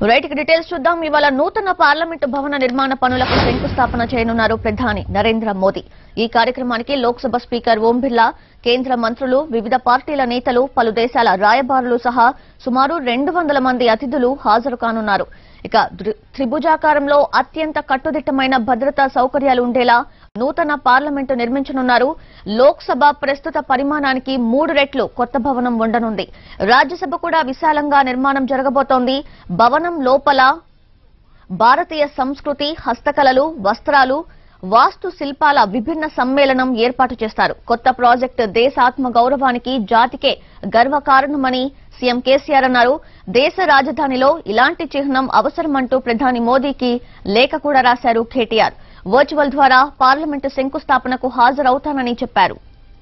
right ఇక details చూద్దాం ఇవాళ నూతన పార్లమెంటు భవన నిర్మాణ పనులకు శంకుస్థాపన చేయనున్నారు ప్రధాని నరేంద్ర మోదీ ఈ కార్యక్రమానికి లోక్సభ స్పీకర్ ఓం బిర్లా కేంద్ర మంత్రులు వివిధ పార్టీల నేతలు పలు దేశాల రాయబారులు సహా సుమారు రెండు వందల మంది అతిథులు హాజరు కానున్నారు ఇక దృ- త్రిభుజాకారంలో అత్యంత కట్టుదిట్టమైన భద్రతా సౌకర్యాలు ఉండేలా నూతన పార్లమెంటు నిర్మించనున్నారు లోక్సభ ప్రస్తుత పరిమాణానికి మూడు రెట్లు కొత్త భవనం ఉండనుంది రాజ్యసభ కూడా విశాలంగా నిర్మాణం జరగబోతోంది భవనం లోపల భారతీయ సంస్కృతి హస్తకళలు వస్త్రాలు వాస్తు శిల్పాల విభిన్న సమ్మేళనం ఏర్పాటు చేస్తారు కొత్త ప్రాజెక్టు దేశ ఆత్మ గౌరవానికి జాతికే గర్వకారణమని సీఎం కేసీఆర్ అన్నారు దేశ రాజధానిలో ఇలాంటి చిహ్నం అవసరమంటూ ప్రధాని మోదీకి లేఖ కూడా రాశారు కేటీఆర్ వర్చువల్ ద్వారా పార్లమెంటు శంకుస్థాపనకు హాజరవుతానని చెప్పారు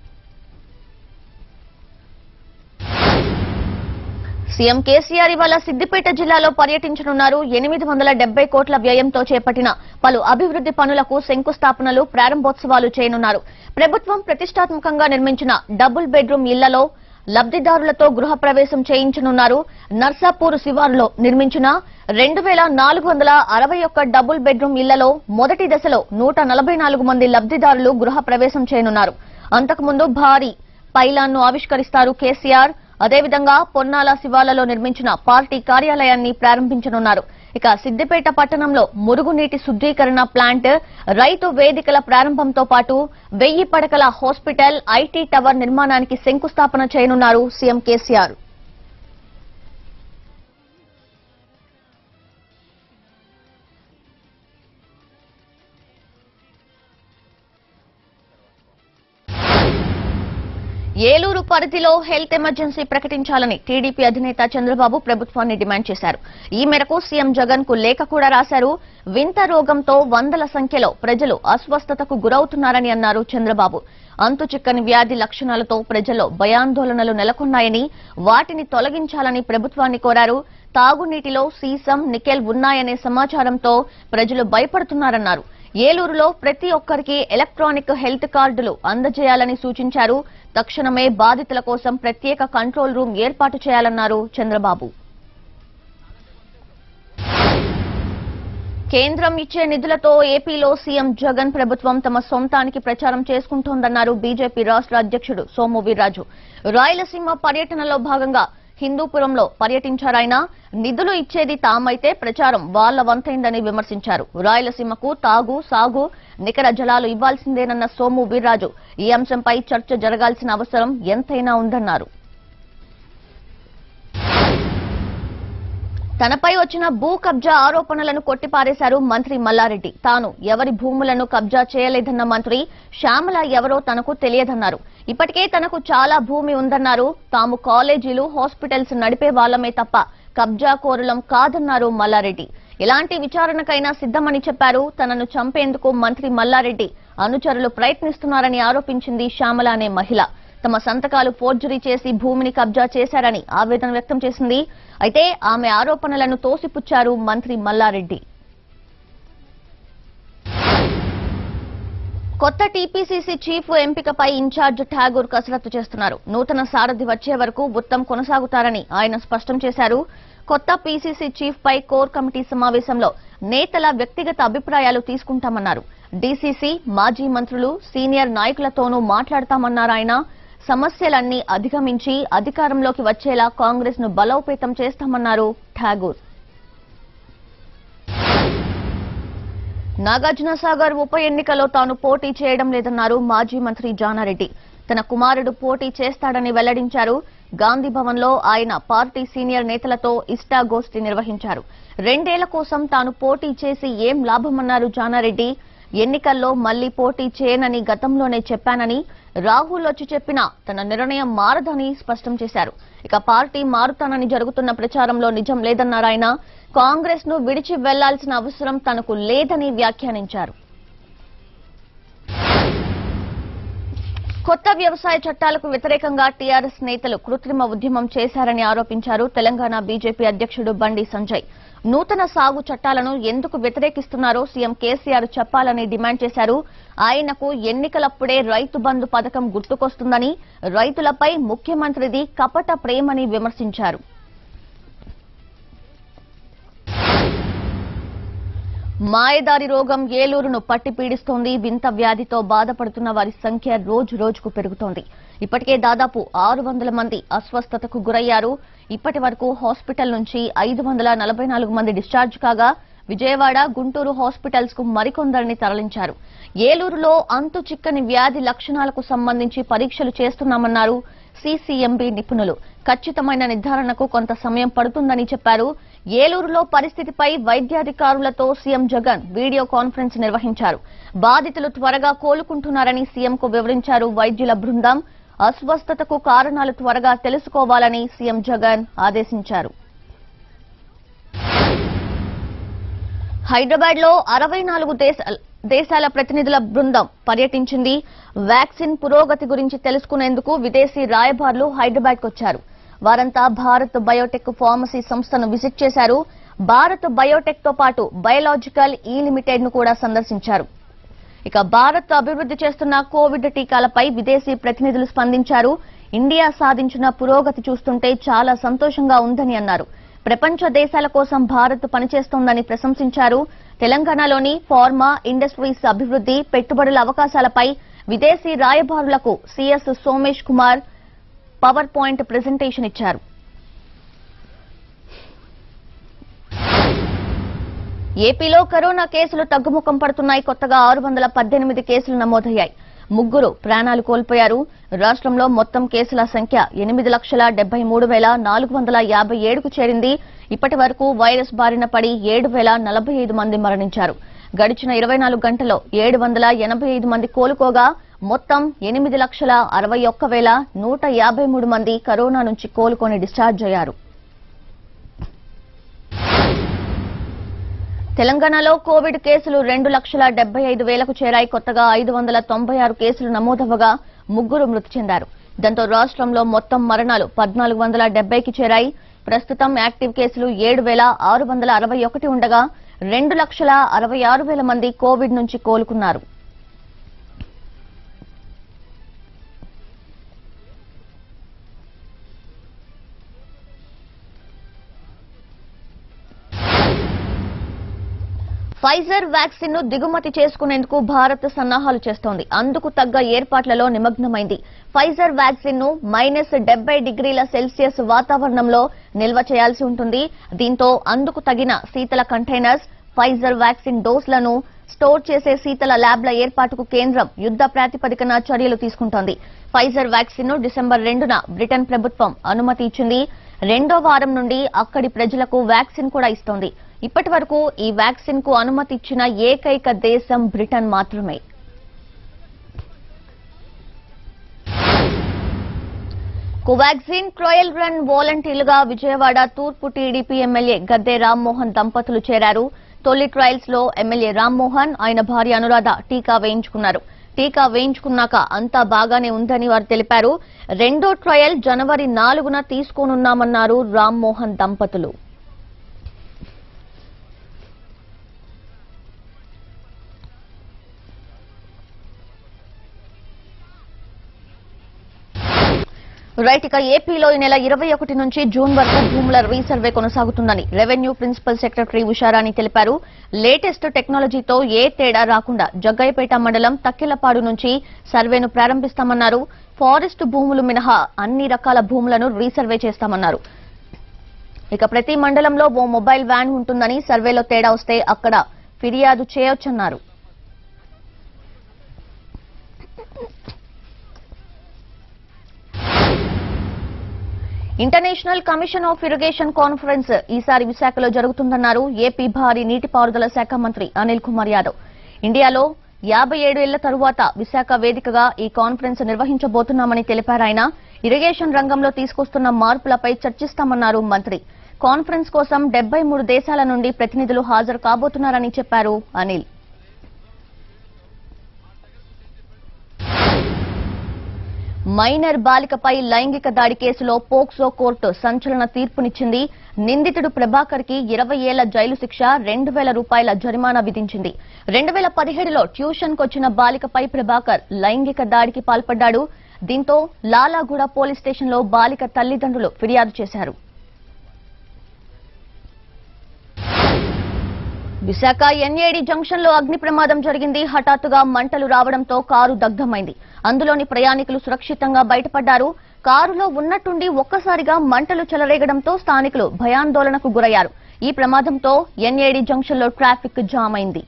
సీఎం కేసీఆర్ ఇవాళ సిద్దిపేట జిల్లాలో పర్యటించనున్నారు ఎనిమిది వందల డెబ్బై కోట్ల వ్యయంతో చేపట్టిన పలు అభివృద్ది పనులకు శంకుస్థాపనలు ప్రారంభోత్సవాలు చేయనున్నారు ప్రభుత్వం ప్రతిష్టాత్మకంగా నిర్మించిన డబుల్ బెడ్రూమ్ ఇళ్లలో లబ్దిదారులతో గృహప్రవేశం చేయించనున్నారు నర్సాపూర్ శివారులో నిర్మించిన రెండు వేల నాలుగు వందల అరవై ఒక్క డబుల్ బెడ్రూమ్ ఇళ్లలో మొదటి దశలో నూట నలభై నాలుగు మంది లబ్దిదారులు గృహప్రవేశం చేయనున్నారు అంతకుముందు భారీ పైలాన్ను ఆవిష్కరిస్తారు కేసీఆర్ అదేవిధంగా పొన్నాల శివాలలో నిర్మించిన పార్టీ కార్యాలయాన్ని ప్రారంభించనున్నారు ఇక సిద్దిపేట పట్టణంలో మురుగునీటి శుద్ధీకరణ ప్లాంట్ రైతు వేదికల ప్రారంభంతో పాటు వెయ్యి పడకల హాస్పిటల్ ఐటీ టవర్ నిర్మాణానికి శంకుస్థాపన చేయనున్నారు సీఎం కేసీఆర్ ఏలూరు పరిధిలో హెల్త్ ఎమర్జెన్సీ ప్రకటించాలని టీడీపీ అధినేత చంద్రబాబు ప్రభుత్వాన్ని డిమాండ్ చేశారు ఈ మేరకు సీఎం జగన్ కు లేఖ కూడా రాశారు వింత రోగంతో వందల సంఖ్యలో ప్రజలు అస్వస్థతకు గురవుతున్నారని అన్నారు చంద్రబాబు అంతు చిక్కని వ్యాధి లక్షణాలతో ప్రజల్లో భయాందోళనలు నెలకొన్నాయని వాటిని తొలగించాలని ప్రభుత్వాన్ని కోరారు తాగునీటిలో సీసం నికెల్ ఉన్నాయనే సమాచారంతో ప్రజలు భయపడుతున్నారన్నారు ఏలూరులో ప్రతి ఒక్కరికి ఎలక్ట్రానిక్ హెల్త్ కార్డులు అందజేయాలని సూచించారు తక్షణమే బాధితుల కోసం ప్రత్యేక కంట్రోల్ రూమ్ ఏర్పాటు చేయాలన్నారు చంద్రబాబు కేంద్రం ఇచ్చే నిధులతో ఏపీలో సీఎం జగన్ ప్రభుత్వం తమ సొంతానికి ప్రచారం చేసుకుంటోందన్నారు బీజేపీ రాష్ట్ర అధ్యక్షుడు సోము వీర్రాజు రాయలసీమ పర్యటనలో భాగంగా హిందూపురంలో పర్యటించారాయన నిధులు ఇచ్చేది తామైతే ప్రచారం వాళ్ల వంతైందని విమర్శించారు రాయలసీమకు తాగు సాగు నికర జలాలు ఇవ్వాల్సిందేనన్న సోము వీర్రాజు ఈ అంశంపై చర్చ జరగాల్సిన అవసరం ఎంతైనా ఉందన్నారు తనపై వచ్చిన భూ కబ్జా ఆరోపణలను కొట్టిపారేశారు మంత్రి మల్లారెడ్డి తాను ఎవరి భూములను కబ్జా చేయలేదన్న మంత్రి శ్యామల ఎవరో తనకు తెలియదన్నారు ఇప్పటికే తనకు చాలా భూమి ఉందన్నారు తాము కాలేజీలు హాస్పిటల్స్ నడిపే వాళ్లమే తప్ప కబ్జా కోరులం కాదన్నారు మల్లారెడ్డి ఎలాంటి విచారణకైనా సిద్ధమని చెప్పారు తనను చంపేందుకు మంత్రి మల్లారెడ్డి అనుచరులు ప్రయత్నిస్తున్నారని ఆరోపించింది శ్యామల అనే మహిళ తమ సంతకాలు ఫోర్జరీ చేసి భూమిని కబ్జా చేశారని ఆవేదన వ్యక్తం చేసింది అయితే ఆమె ఆరోపణలను తోసిపుచ్చారు మంత్రి మల్లారెడ్డి కొత్త టీపీసీసీ చీఫ్ ఎంపికపై ఇన్ఛార్జ్ ఠాగూర్ కసరత్తు చేస్తున్నారు నూతన సారథి వచ్చే వరకు ఉత్తమ్ కొనసాగుతారని ఆయన స్పష్టం చేశారు కొత్త పీసీసీ చీఫ్ పై కోర్ కమిటీ సమావేశంలో నేతల వ్యక్తిగత అభిప్రాయాలు తీసుకుంటామన్నారు డీసీసీ మాజీ మంత్రులు సీనియర్ నాయకులతోనూ మాట్లాడతామన్నారు ఆయన సమస్యలన్నీ అధిగమించి అధికారంలోకి వచ్చేలా కాంగ్రెస్ ను బలోపేతం చేస్తామన్నారు ఠాగూర్ నాగార్జున సాగర్ ఉప ఎన్నికలో తాను పోటీ చేయడం లేదన్నారు మాజీ మంత్రి జానారెడ్డి తన కుమారుడు పోటీ చేస్తాడని వెల్లడించారు గాంధీ భవన్ లో ఆయన పార్టీ సీనియర్ నేతలతో ఇష్టాగోష్ఠి నిర్వహించారు రెండేళ్ల కోసం తాను పోటీ చేసి ఏం లాభమన్నారు జానారెడ్డి ఎన్నికల్లో మళ్లీ పోటీ చేయనని గతంలోనే చెప్పానని రాహుల్ వచ్చి చెప్పినా తన నిర్ణయం మారదని స్పష్టం చేశారు ఇక పార్టీ మారుతానని జరుగుతున్న ప్రచారంలో నిజం లేదన్నారు ఆయన కాంగ్రెస్ ను విడిచి వెళ్లాల్సిన అవసరం తనకు లేదని వ్యాఖ్యానించారు కొత్త వ్యవసాయ చట్టాలకు వ్యతిరేకంగా టీఆర్ఎస్ నేతలు కృత్రిమ ఉద్యమం చేశారని ఆరోపించారు తెలంగాణ బీజేపీ అధ్యక్షుడు బండి సంజయ్ నూతన సాగు చట్టాలను ఎందుకు వ్యతిరేకిస్తున్నారో సీఎం కేసీఆర్ చెప్పాలని డిమాండ్ చేశారు ఆయనకు ఎన్నికలప్పుడే రైతు బంధు పథకం గుర్తుకొస్తుందని రైతులపై ముఖ్యమంత్రిది కపట ప్రేమని విమర్శించారు మాయదారి రోగం ఏలూరును పట్టి పీడిస్తోంది వింత వ్యాధితో బాధపడుతున్న వారి సంఖ్య రోజు రోజుకు పెరుగుతోంది ఇప్పటికే దాదాపు ఆరు వందల మంది అస్వస్థతకు గురయ్యారు ఇప్పటి వరకు హాస్పిటల్ నుంచి ఐదు వందల నలభై నాలుగు మంది డిశ్చార్జ్ కాగా విజయవాడ గుంటూరు హాస్పిటల్స్ కు మరికొందరిని తరలించారు ఏలూరులో అంతు చిక్కని వ్యాధి లక్షణాలకు సంబంధించి పరీక్షలు చేస్తున్నామన్నారు సీసీఎంబీ నిపుణులు ఖచ్చితమైన నిర్ధారణకు కొంత సమయం పడుతుందని చెప్పారు ఏలూరులో పరిస్థితిపై వైద్యాధికారులతో సీఎం జగన్ వీడియో కాన్ఫరెన్స్ నిర్వహించారు బాధితులు త్వరగా కోలుకుంటున్నారని సీఎంకు వివరించారు వైద్యుల బృందం అస్వస్థతకు కారణాలు త్వరగా తెలుసుకోవాలని సీఎం జగన్ ఆదేశించారు హైదరాబాద్ లో అరవై నాలుగు దేశాల ప్రతినిధుల బృందం పర్యటించింది వ్యాక్సిన్ పురోగతి గురించి తెలుసుకునేందుకు విదేశీ రాయబారులు హైదరాబాద్ కు వచ్చారు వారంతా భారత్ బయోటెక్ ఫార్మసీ సంస్థను విజిట్ చేశారు భారత్ బయోటెక్ తో పాటు బయోలాజికల్ ఈ లిమిటెడ్ ను కూడా సందర్శించారు ఇక భారత్ అభివృద్ధి చేస్తున్న కోవిడ్ టీకాలపై విదేశీ ప్రతినిధులు స్పందించారు ఇండియా సాధించిన పురోగతి చూస్తుంటే చాలా సంతోషంగా ఉందని అన్నారు ప్రపంచ దేశాల కోసం భారత్ పనిచేస్తోందని ప్రశంసించారు తెలంగాణలోని ఫార్మా ఇండస్ట్రీస్ అభివృద్ధి పెట్టుబడుల అవకాశాలపై విదేశీ రాయబారులకు CS Somesh Kumar power point presentation ఇచ్చారు ఏపీలో కరోనా కేసులు తగ్గుముఖం పడుతున్నాయి కొత్తగా ఆరు వందల పద్దెనిమిది కేసులు నమోదయ్యాయి ముగ్గురు ప్రాణాలు కోల్పోయారు రాష్ట్రంలో మొత్తం కేసుల సంఖ్య ఎనిమిది లక్షల డెబ్బై మూడు వేల నాలుగు వందల యాభై ఏడుకు చేరింది ఇప్పటి వరకు వైరస్ బారిన పడి ఏడు వేల నలభై ఐదు మంది మరణించారు గడిచిన ఇరవై నాలుగు గంటల్లో ఏడు వందల ఎనభై ఐదు మంది కోలుకోగా మొత్తం ఎనిమిది లక్షల అరవై ఒక్క వేల నూట యాభై మూడు మంది కరోనా నుంచి కోలుకొని డిశ్చార్జ్ అయ్యారు తెలంగాణలో కోవిడ్ కేసులు రెండు లక్షల డెబ్బై ఐదు వేలకు చేరాయి కొత్తగా ఐదు వందల తొంభై ఆరు కేసులు నమోదవగా ముగ్గురు మృతి చెందారు దాంతో రాష్ట్రంలో మొత్తం మరణాలు పద్నాలుగు వందల డెబ్బైకి చేరాయి ప్రస్తుతం యాక్టివ్ కేసులు ఏడు వేల ఆరు వందల అరవై ఒకటి ఉండగా రెండు లక్షల అరవై ఆరు వేల మంది కోవిడ్ నుంచి కోలుకున్నారు ఫైజర్ వ్యాక్సిన్ ను దిగుమతి చేసుకునేందుకు భారత్ సన్నాహాలు చేస్తోంది అందుకు తగ్గ ఏర్పాట్లలో నిమగ్నమైంది ఫైజర్ వ్యాక్సిన్ ను మైనస్ డెబ్బై డిగ్రీల సెల్సియస్ వాతావరణంలో నిల్వ చేయాల్సి ఉంటుంది దీంతో అందుకు తగిన శీతల కంటైనర్స్ ఫైజర్ వ్యాక్సిన్ డోస్లను స్టోర్ చేసే శీతల ల్యాబ్ల ఏర్పాటుకు కేంద్రం యుద్ద ప్రాతిపదికన చర్యలు తీసుకుంటోంది ఫైజర్ వ్యాక్సిన్ ను డిసెంబర్ రెండున బ్రిటన్ ప్రభుత్వం అనుమతి ఇచ్చింది రెండో వారం నుండి అక్కడి ప్రజలకు వ్యాక్సిన్ కూడా ఇస్తోంది ఇప్పటి వరకు ఈ వ్యాక్సిన్ కు అనుమతి ఇచ్చిన ఏకైక దేశం బ్రిటన్ మాత్రమే కోవాక్సిన్ ట్రయల్ రన్ వాలంటీర్లుగా విజయవాడ తూర్పు టీడీపీ ఎమ్మెల్యే గద్దె రామ్మోహన్ దంపతులు చేరారు తొలి ట్రయల్స్ లో ఎమ్మెల్యే రామ్మోహన్ ఆయన భార్య అనురాధ టీకా వేయించుకున్నారు టీకా వేయించుకున్నాక అంతా బాగానే ఉందని వారు తెలిపారు రెండో ట్రయల్ జనవరి నాలుగున తీసుకోనున్నామన్నారు రామ్మోహన్ దంపతులు రైట్ ఇక ఏపీలో ఈ నెల ఇరవై ఒకటి నుంచి జూన్ వరకు భూముల రీసర్వే కొనసాగుతుందని రెవెన్యూ ప్రిన్సిపల్ సెక్రటరీ ఉషారాణి తెలిపారు లేటెస్ట్ టెక్నాలజీతో ఏ తేడా రాకుండా జగ్గయ్యపేట మండలం తక్కిలపాడు నుంచి సర్వేను ప్రారంభిస్తామన్నారు ఫారెస్ట్ భూములు మినహా అన్ని రకాల భూములను రీసర్వే చేస్తామన్నారు ఇక ప్రతి మండలంలో ఓ మొబైల్ వ్యాన్ ఉంటుందని సర్వేలో తేడా వస్తే అక్కడ ఫిర్యాదు చేయొచ్చన్నారు international commission of irrigation conference ఈసారి విశాఖలో జరుగుతుందన్నారు ఏపీ భారీ నీటిపారుదల శాఖ మంత్రి అనిల్ కుమార్ యాదవ్ ఇండియాలో యాభై ఏడు ఏళ్ల తరువాత విశాఖ వేదికగా ఈ కాన్ఫరెన్స్ నిర్వహించబోతున్నామని తెలిపారు ఆయన ఇరిగేషన్ రంగంలో తీసుకొస్తున్న మార్పులపై చర్చిస్తామన్నారు మంత్రి కాన్ఫరెన్స్ కోసం డెబ్బై మూడు దేశాల నుండి ప్రతినిధులు హాజరు కాబోతున్నారని చెప్పారు అనిల్ మైనర్ బాలికపై లైంగిక దాడి కేసులో పోక్సో కోర్టు సంచలన తీర్పునిచ్చింది నిందితుడు ప్రభాకర్ కి ఇరవై ఏళ్ల జైలు శిక్ష రెండు వేల రూపాయల జరిమానా విధించింది రెండు వేల పదిహేడులో ట్యూషన్ కొచ్చిన బాలికపై ప్రభాకర్ లైంగిక దాడికి పాల్పడ్డాడు దీంతో లాలాగూడ పోలీస్ స్టేషన్లో బాలిక తల్లిదండ్రులు ఫిర్యాదు చేశారు విశాఖ ఎన్ఏడి జంక్షన్ లో అగ్ని ప్రమాదం జరిగింది హఠాత్తుగా మంటలు రావడంతో కారు దగ్ధమైంది అందులోని ప్రయాణికులు సురక్షితంగా బయటపడ్డారు కారులో ఉన్నట్టుండి ఒక్కసారిగా మంటలు చెలరేగడంతో స్థానికులు భయాందోళనకు గురయ్యారు ఈ ప్రమాదంతో ఎన్ఏడి జంక్షన్ లో ట్రాఫిక్ జామ్ అయింది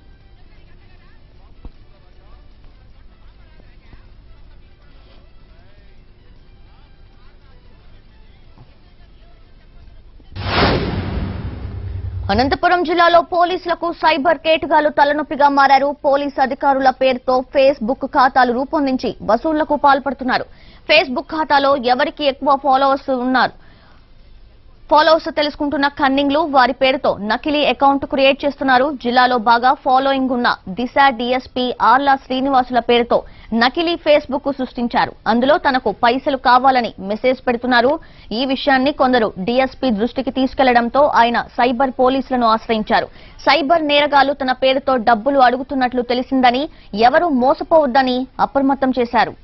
అనంతపురం జిల్లాలో పోలీసులకు సైబర్ కేటుగాలు తలనొప్పిగా మారారు పోలీసు అధికారుల పేరుతో ఫేస్బుక్ ఖాతాలు రూపొందించి వసూళ్లకు పాల్పడుతున్నారు ఫేస్బుక్ ఖాతాలో ఎవరికి ఎక్కువ ఫాలోవర్స్ ఉన్నారు ఫాలోవర్స్ తెలుసుకుంటున్న కన్నింగ్లు వారి పేరుతో నకిలీ అకౌంట్ క్రియేట్ చేస్తున్నారు జిల్లాలో బాగా ఫాలోయింగ్ ఉన్న దిశ డీఎస్పీ ఆర్లా శ్రీనివాసుల పేరుతో నకిలీ ఫేస్బుక్ సృష్టించారు అందులో తనకు పైసలు కావాలని మెసేజ్ పెడుతున్నారు ఈ విషయాన్ని కొందరు డీఎస్పీ దృష్టికి తీసుకెళ్లడంతో ఆయన సైబర్ పోలీసులను ఆశ్రయించారు సైబర్ నేరగాలు తన పేరుతో డబ్బులు అడుగుతున్నట్లు తెలిసిందని ఎవరూ మోసపోవద్దని అప్రమత్తం చేశారు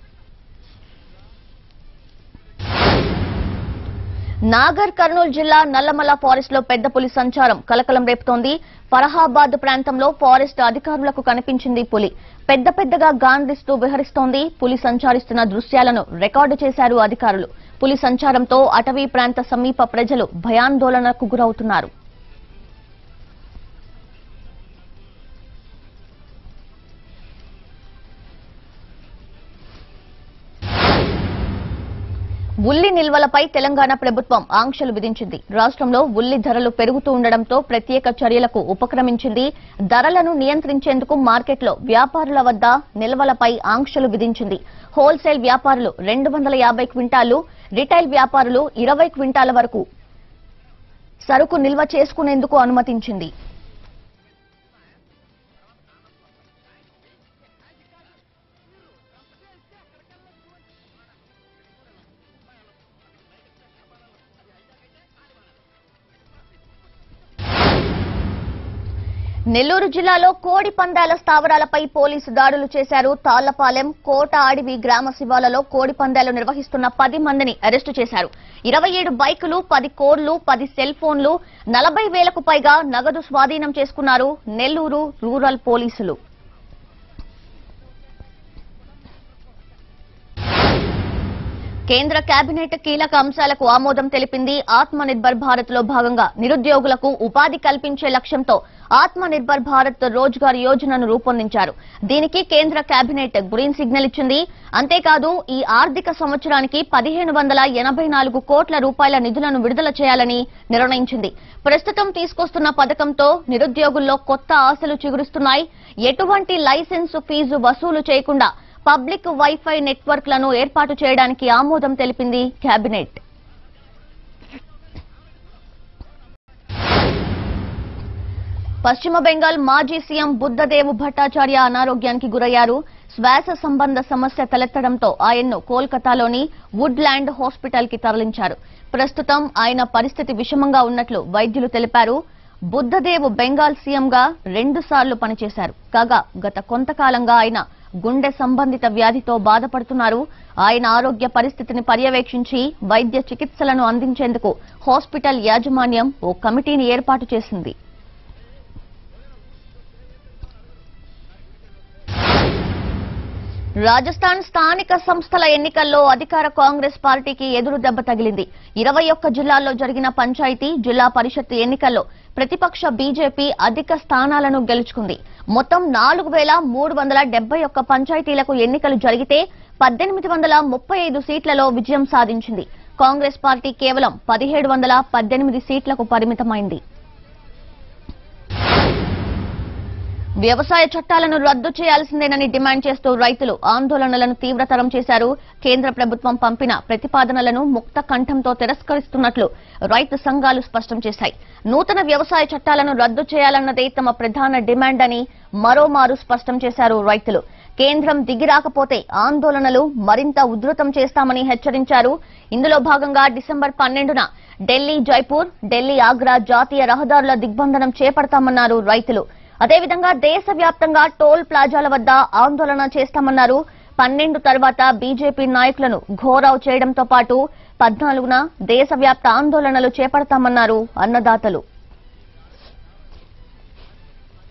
నాగర్ కర్నూలు జిల్లా నల్లమల ఫారెస్ట్ లో పెద్ద పులి సంచారం కలకలం రేపుతోంది ఫరహాబాద్ ప్రాంతంలో ఫారెస్ట్ అధికారులకు కనిపించింది పులి పెద్ద పెద్దగా గాంధిస్తూ విహరిస్తోంది పులి సంచరిస్తున్న దృశ్యాలను రికార్డు చేశారు అధికారులు పులి సంచారంతో అటవీ ప్రాంత సమీప ప్రజలు భయాందోళనకు గురవుతున్నారు ఉల్లి నిల్వలపై తెలంగాణ ప్రభుత్వం ఆంక్షలు విధించింది రాష్ట్రంలో ఉల్లి ధరలు పెరుగుతూ ఉండడంతో ప్రత్యేక చర్యలకు ఉపక్రమించింది ధరలను నియంత్రించేందుకు మార్కెట్లో వ్యాపారుల వద్ద నిల్వలపై ఆంక్షలు విధించింది హోల్సేల్ వ్యాపారులు రెండు వందల యాభై క్వింటాలు రిటైల్ వ్యాపారులు ఇరవై క్వింటాల వరకు సరుకు నిల్వ చేసుకునేందుకు అనుమతించింది నెల్లూరు జిల్లాలో కోడి పందాల స్థావరాలపై పోలీసు దాడులు చేశారు తాళ్లపాలెం కోట అడవి గ్రామ శివాలలో కోడి పందాలు నిర్వహిస్తున్న పది మందిని అరెస్టు చేశారు ఇరవై ఏడు బైకులు పది కోడ్లు పది సెల్ ఫోన్లు నలభై వేలకు పైగా నగదు స్వాధీనం చేసుకున్నారు నెల్లూరు రూరల్ పోలీసులు కేంద్ర కేబినెట్ కీలక అంశాలకు ఆమోదం తెలిపింది ఆత్మ నిర్భర్ భారత్ లో భాగంగా నిరుద్యోగులకు ఉపాధి కల్పించే లక్ష్యంతో ఆత్మ నిర్భర్ భారత్ రోజ్గార్ యోజనను రూపొందించారు దీనికి కేంద్ర కేబినెట్ గ్రీన్ సిగ్నల్ ఇచ్చింది అంతేకాదు ఈ ఆర్థిక సంవత్సరానికి పదిహేను వందల ఎనభై నాలుగు కోట్ల రూపాయల నిధులను విడుదల చేయాలని నిర్ణయించింది ప్రస్తుతం తీసుకొస్తున్న పథకంతో నిరుద్యోగుల్లో కొత్త ఆశలు చిగురిస్తున్నాయి ఎటువంటి లైసెన్సు ఫీజు వసూలు చేయకుండా పబ్లిక్ వైఫై నెట్వర్క్లను ఏర్పాటు చేయడానికి ఆమోదం తెలిపింది కేబినెట్ పశ్చిమ బెంగాల్ మాజీ సీఎం బుద్ధదేవ్ భట్టాచార్య అనారోగ్యానికి గురయ్యారు శ్వాస సంబంధ సమస్య తలెత్తడంతో ఆయన్ను కోల్కతాలోని వుడ్ ల్యాండ్ హాస్పిటల్ కి తరలించారు ప్రస్తుతం ఆయన పరిస్థితి విషమంగా ఉన్నట్లు వైద్యులు తెలిపారు బుద్ధదేవ్ బెంగాల్ సీఎంగా రెండు సార్లు పనిచేశారు కాగా గత కొంతకాలంగా ఆయన గుండె సంబంధిత వ్యాధితో బాధపడుతున్నారు ఆయన ఆరోగ్య పరిస్థితిని పర్యవేక్షించి వైద్య చికిత్సలను అందించేందుకు హాస్పిటల్ యాజమాన్యం ఓ కమిటీని ఏర్పాటు చేసింది రాజస్థాన్ స్థానిక సంస్థల ఎన్నికల్లో అధికార కాంగ్రెస్ పార్టీకి ఎదురు దెబ్బ తగిలింది ఇరవై ఒక్క జిల్లాల్లో జరిగిన పంచాయతీ జిల్లా పరిషత్ ఎన్నికల్లో ప్రతిపక్ష బీజేపీ అధిక స్థానాలను గెలుచుకుంది మొత్తం నాలుగు వేల మూడు వందల డెబ్బై ఒక్క పంచాయతీలకు ఎన్నికలు జరిగితే పద్దెనిమిది వందల ముప్పై ఐదు సీట్లలో విజయం సాధించింది కాంగ్రెస్ పార్టీ కేవలం పదిహేడు వందల పద్దెనిమిది సీట్లకు పరిమితమైంది వ్యవసాయ చట్టాలను రద్దు చేయాల్సిందేనని డిమాండ్ చేస్తూ రైతులు ఆందోళనలను తీవ్రతరం చేశారు కేంద్ర ప్రభుత్వం పంపిన ప్రతిపాదనలను ముక్త కంఠంతో తిరస్కరిస్తున్నట్లు రైతు సంఘాలు స్పష్టం చేశాయి నూతన వ్యవసాయ చట్టాలను రద్దు చేయాలన్నదే తమ ప్రధాన డిమాండ్ అని మరోమారు స్పష్టం చేశారు రైతులు కేంద్రం దిగిరాకపోతే ఆందోళనలు మరింత ఉధృతం చేస్తామని హెచ్చరించారు ఇందులో భాగంగా డిసెంబర్ పన్నెండున ఢిల్లీ జైపూర్ ఢిల్లీ ఆగ్రా జాతీయ రహదారుల దిగ్బంధనం చేపడతామన్నారు రైతులు అదేవిధంగా దేశవ్యాప్తంగా టోల్ ప్లాజాల వద్ద ఆందోళన చేస్తామన్నారు పన్నెండు తర్వాత బీజేపీ నాయకులను ఘోరావు చేయడంతో పాటు పద్నాలుగున దేశవ్యాప్త ఆందోళనలు చేపడతామన్నారు అన్నదాతలు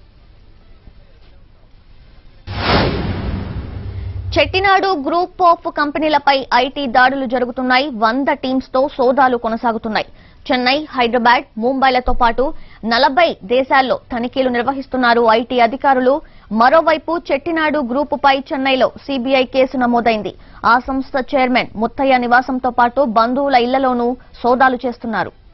చెట్టినాడు గ్రూప్ ఆఫ్ కంపెనీలపై ఐటీ దాడులు జరుగుతున్నాయి వంద టీమ్స్ తో సోదాలు కొనసాగుతున్నాయి చెన్నై హైదరాబాద్ ముంబైలతో పాటు నలభై దేశాల్లో తనిఖీలు నిర్వహిస్తున్నారు ఐటీ అధికారులు మరోవైపు చెట్టినాడు గ్రూపుపై చెన్నైలో సీబీఐ కేసు నమోదైంది ఆ సంస్థ చైర్మన్ ముత్తయ్య నివాసంతో పాటు బంధువుల ఇళ్లలోనూ సోదాలు చేస్తున్నారు